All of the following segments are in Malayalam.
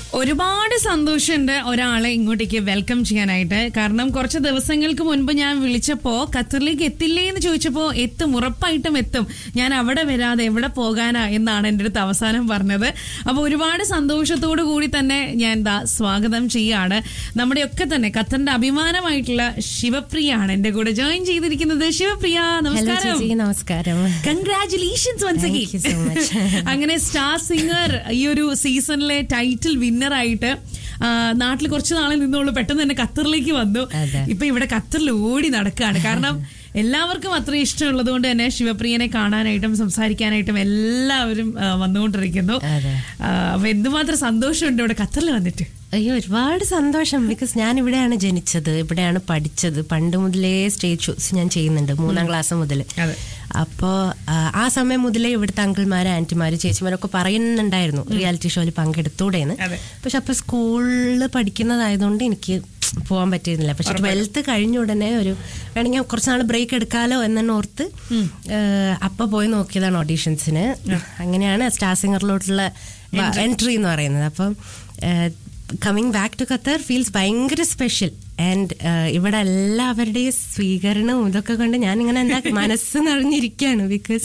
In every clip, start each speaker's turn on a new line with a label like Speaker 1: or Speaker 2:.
Speaker 1: ഒരുപാട് സന്തോഷമുണ്ട് ഒരാളെ ഇങ്ങോട്ടേക്ക് വെൽക്കം ചെയ്യാനായിട്ട് കാരണം കുറച്ച് ദിവസങ്ങൾക്ക് മുൻപ് ഞാൻ വിളിച്ചപ്പോ ഖത്തറിലേക്ക് എത്തില്ലേ എന്ന് ചോദിച്ചപ്പോ എത്തും ഉറപ്പായിട്ടും എത്തും ഞാൻ അവിടെ വരാതെ എവിടെ പോകാനാ എന്നാണ് എൻ്റെ അടുത്ത് അവസാനം പറഞ്ഞത് അപ്പൊ ഒരുപാട് സന്തോഷത്തോടു കൂടി തന്നെ ഞാൻ ദാ സ്വാഗതം ചെയ്യാണ് നമ്മുടെയൊക്കെ തന്നെ ഖത്തറിന്റെ അഭിമാനമായിട്ടുള്ള ശിവപ്രിയാണ് എന്റെ കൂടെ ജോയിൻ ചെയ്തിരിക്കുന്നത് ശിവപ്രിയ
Speaker 2: ഹലോ
Speaker 1: നമസ്കാരം
Speaker 2: ചേച്ചി നമസ്കാരം
Speaker 1: congratulations once
Speaker 2: Thank you so much.
Speaker 1: അങ്ങനെ സ്റ്റാർ സിംഗർ ഈ ഒരു സീസണിലെ ടൈറ്റിൽ വിന്നർ ആയിട്ട് ആ, നാട്ടിൽ കുറച്ച് നാളെ നിന്നുള്ളൂ പെട്ടെന്ന് തന്നെ ഖത്തറിലേക്ക് വന്നു
Speaker 2: അതെ.
Speaker 1: ഇപ്പൊ ഇവിടെ ഖത്തറിൽ ഓടി നടക്കുകയാണ് കാരണം എല്ലാവർക്കും അത്രയും ഇഷ്ടമുള്ളത് കൊണ്ട് തന്നെ ശിവപ്രിയനെ കാണാനായിട്ടും സംസാരിക്കാനായിട്ടും എല്ലാവരും ആ, വന്നുകൊണ്ടിരിക്കുന്നു
Speaker 2: അതെ.
Speaker 1: ആ, അപ്പൊ എന്തുമാത്രം സന്തോഷമുണ്ട് ഇവിടെ ഖത്തറിൽ വന്നിട്ട്
Speaker 2: അയ്യോ ഒരുപാട് സന്തോഷം ബിക്കോസ് ഞാൻ ഇവിടെയാണ് ജനിച്ചത് ഇവിടെയാണ് പഠിച്ചത് പണ്ട് മുതലേ സ്റ്റേജ് ഷോസ് ഞാൻ ചെയ്യുന്നുണ്ട് മൂന്നാം ക്ലാസ് മുതൽ
Speaker 1: അതെ.
Speaker 2: അപ്പോൾ ആ സമയം മുതലേ ഇവിടുത്തെ അങ്കിൾമാര് ആന്റിമാര് ചേച്ചിമാരൊക്കെ പറയുന്നുണ്ടായിരുന്നു റിയാലിറ്റി ഷോയിൽ പങ്കെടുത്തൂടെന്ന്
Speaker 1: അതെ. പക്ഷെ
Speaker 2: പക്ഷെ അപ്പൊ സ്കൂളിൽ പഠിക്കുന്നതായതുകൊണ്ട് എനിക്ക് പോകാൻ പറ്റിയിരുന്നില്ല പക്ഷെ ട്വൽത്ത് കഴിഞ്ഞ ഉടനെ ഒരു വേണമെങ്കിൽ കുറച്ച് നാൾ ബ്രേക്ക് എടുക്കാലോ എന്നെ ഓർത്ത് ഏഹ്, അപ്പൊ പോയി നോക്കിയതാണ് ഓഡീഷൻസിന് അങ്ങനെയാണ് സ്റ്റാർ സിംഗറിലോട്ടുള്ള എൻട്രി എന്ന് പറയുന്നത് അപ്പം coming back to Qatar feels ഭയങ്കര സ്പെഷ്യൽ ആൻഡ് ഇവിടെ എല്ലാവരുടെയും സ്വീകരണവും ഇതൊക്കെ കൊണ്ട് ഞാനിങ്ങനെ എന്താ മനസ്സ് നിറഞ്ഞിരിക്കുകയാണ് ബിക്കോസ്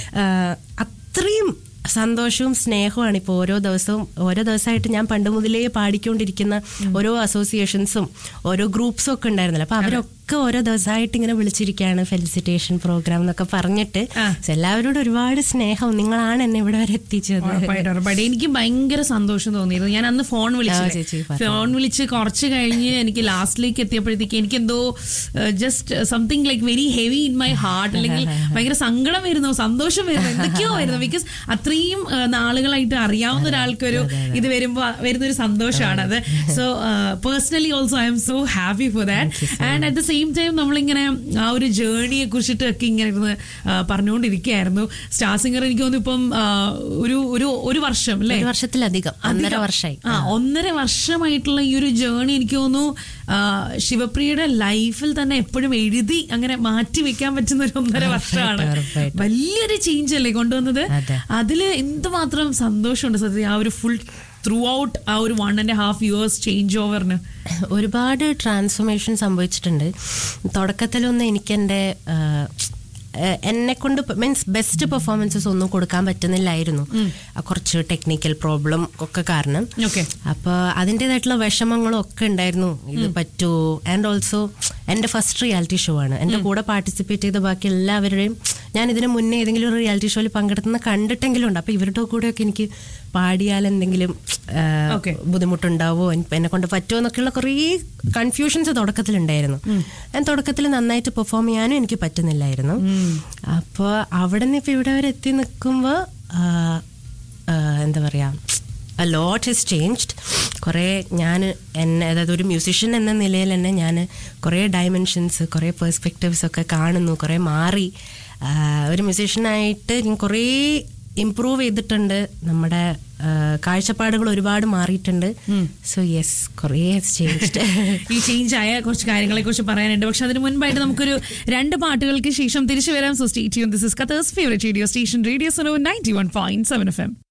Speaker 2: അത്രയും സന്തോഷവും സ്നേഹവുമാണ് ഇപ്പോൾ ഓരോ ദിവസവും ഓരോ ദിവസമായിട്ട് ഞാൻ പണ്ട് മുതലേ പാടിക്കൊണ്ടിരിക്കുന്ന ഓരോ അസോസിയേഷൻസും ഓരോ ഗ്രൂപ്പ്സും ഒക്കെ ഉണ്ടായിരുന്നല്ലോ അപ്പൊ അവരൊക്കെ ഓരോ ദിവസമായിട്ട് ഇങ്ങനെ വിളിച്ചിരിക്കുകയാണ് ഫെലിസിറ്റേഷൻ പ്രോഗ്രാം എന്നൊക്കെ പറഞ്ഞിട്ട്
Speaker 1: ആ.
Speaker 2: എല്ലാവരോടും ഒരുപാട് സ്നേഹം നിങ്ങളാണ് എന്നെ ഇവിടെ വരെ എത്തിച്ചത്
Speaker 1: ഉറപ്പായിട്ടും ഉറപ്പായിട്ടും എനിക്ക് ഭയങ്കര സന്തോഷം തോന്നിയിരുന്നു ഞാൻ അന്ന് ഫോൺ
Speaker 2: ആ, ചേച്ചി,
Speaker 1: വിളിച്ചു
Speaker 2: പറഞ്ഞു.
Speaker 1: ഫോൺ വിളിച്ച് കുറച്ച് കഴിഞ്ഞ് എനിക്ക് ലാസ്റ്റിലേക്ക് എത്തിയപ്പോഴത്തേക്ക് എനിക്ക് എന്തോ just something like very heavy in my heart അല്ലെങ്കിൽ ഭയങ്കര സങ്കടം വരുന്നു സന്തോഷം വരുന്നു എന്തൊക്കെയോ വരുന്നു ബിക്കോസ് അത്രയും ആ, നാളുകളായിട്ട് അറിയാവുന്ന ഒരാൾക്കൊരു ഇത് വരുമ്പോൾ വരുന്ന ഒരു സന്തോഷമാണ് അത് so personally also I'm so happy for that and at the same time നമ്മളിങ്ങനെ ആ ഒരു ജേർണിയെ കുറിച്ചിട്ട് ഒക്കെ ഇങ്ങനെ ഇരുന്ന് ആ, പറഞ്ഞുകൊണ്ടിരിക്കുകയായിരുന്നു സ്റ്റാർ സിംഗർ എനിക്ക് തോന്നുന്നു ഇപ്പം ആ, ഒരു ഒരു ഒരു വർഷം അല്ലേ
Speaker 2: ഒരു വർഷത്തിലധികം ഒന്നര
Speaker 1: അധികം.
Speaker 2: വർഷമായി
Speaker 1: ആ ഒന്നര വർഷമായിട്ടുള്ള ഈ ഒരു ജേർണി എനിക്ക് തോന്നുന്നു ആ, ശിവപ്രിയയുടെ ലൈഫിൽ തന്നെ എപ്പോഴും എഴുതി അങ്ങനെ മാറ്റി വെക്കാൻ പറ്റുന്ന ഒരു ഒന്നര വർഷമാണ്
Speaker 2: ഉറപ്പായിട്ടും.
Speaker 1: വലിയൊരു ചേഞ്ച് അല്ലേ കൊണ്ടുവന്നത്
Speaker 2: അതെ.
Speaker 1: അതില് എന്തുമാത്രം സന്തോഷമുണ്ട് സത്യം ആ ഒരു ഫുൾ ത്രൂ ഔട്ട് ആ ഒരു one and half years change ഓവറിന്
Speaker 2: ഒരുപാട് ട്രാൻസ്ഫോർമേഷൻ സംഭവിച്ചിട്ടുണ്ട് തുടക്കത്തിലൊന്നും എനിക്കെൻ്റെ എന്നെ കൊണ്ട് മീൻസ് ബെസ്റ്റ് പെർഫോമൻസസ് ഒന്നും കൊടുക്കാൻ പറ്റുന്നില്ലായിരുന്നു ആ കുറച്ച് ടെക്നിക്കൽ പ്രോബ്ലം ഒക്കെ കാരണം
Speaker 1: ഓക്കെ
Speaker 2: അപ്പോൾ അതിൻ്റെതായിട്ടുള്ള വിഷമങ്ങളും ഒക്കെ ഉണ്ടായിരുന്നു ഇത് പറ്റുമോ ആൻഡ് ഓൾസോ എൻ്റെ ഫസ്റ്റ് റിയാലിറ്റി ഷോ ആണ് എൻ്റെ കൂടെ പാർട്ടിസിപ്പേറ്റ് ചെയ്ത ബാക്കി എല്ലാവരുടെയും ഞാൻ ഇതിന് മുന്നേ ഏതെങ്കിലും ഒരു റിയാലിറ്റി ഷോയിൽ പങ്കെടുക്കുന്ന കണ്ടിട്ടെങ്കിലും ഉണ്ട് അപ്പോൾ ഇവരുടെ കൂടെയൊക്കെ എനിക്ക് പാടിയാൽ എന്തെങ്കിലും ആ,
Speaker 1: Okay.
Speaker 2: ബുദ്ധിമുട്ടുണ്ടാവോ എൻ- എന്നെ കൊണ്ട് പറ്റുമോ എന്നൊക്കെയുള്ള കുറേ കൺഫ്യൂഷൻസ് തുടക്കത്തിലുണ്ടായിരുന്നു ഞാൻ തുടക്കത്തിൽ നന്നായിട്ട് പെർഫോം ചെയ്യാനും എനിക്ക് പറ്റുന്നില്ലായിരുന്നു അപ്പോൾ അവിടെ നിന്ന് ഇപ്പോൾ ഇവിടെ വരെ എത്തി നിൽക്കുമ്പോൾ എന്താ പറയുക ലോട്ട് ഹിസ് ചേഞ്ച്ഡ് കുറേ ഞാൻ എന്നെ അതായത് ഒരു മ്യൂസിഷ്യൻ എന്ന നിലയിൽ തന്നെ ഞാൻ കുറേ ഡയമെൻഷൻസ് കുറേ പെർസ്പെക്റ്റീവ്സ് ഒക്കെ കാണുന്നു കുറേ മാറി ആ, ഒരു മ്യൂസീഷ്യനായിട്ട് ഞാൻ കുറേ ഇമ്പ്രൂവ് ചെയ്തിട്ടുണ്ട് നമ്മുടെ ആ, കാഴ്ചപ്പാടുകൾ ഒരുപാട് മാറിയിട്ടുണ്ട് സോ യെസ് കുറേ ചേഞ്ച്ഡ്
Speaker 1: ഈ ചേഞ്ച് ആയ കുറച്ച് കാര്യങ്ങളെ കുറിച്ച് പറയാനുണ്ട് പക്ഷെ അതിന് മുൻപായിട്ട് നമുക്കൊരു രണ്ട് പാട്ടുകൾക്ക് ശേഷം തിരിച്ചു വരാം so state this is Qatar's favourite radio station radio so ninety one point seven F M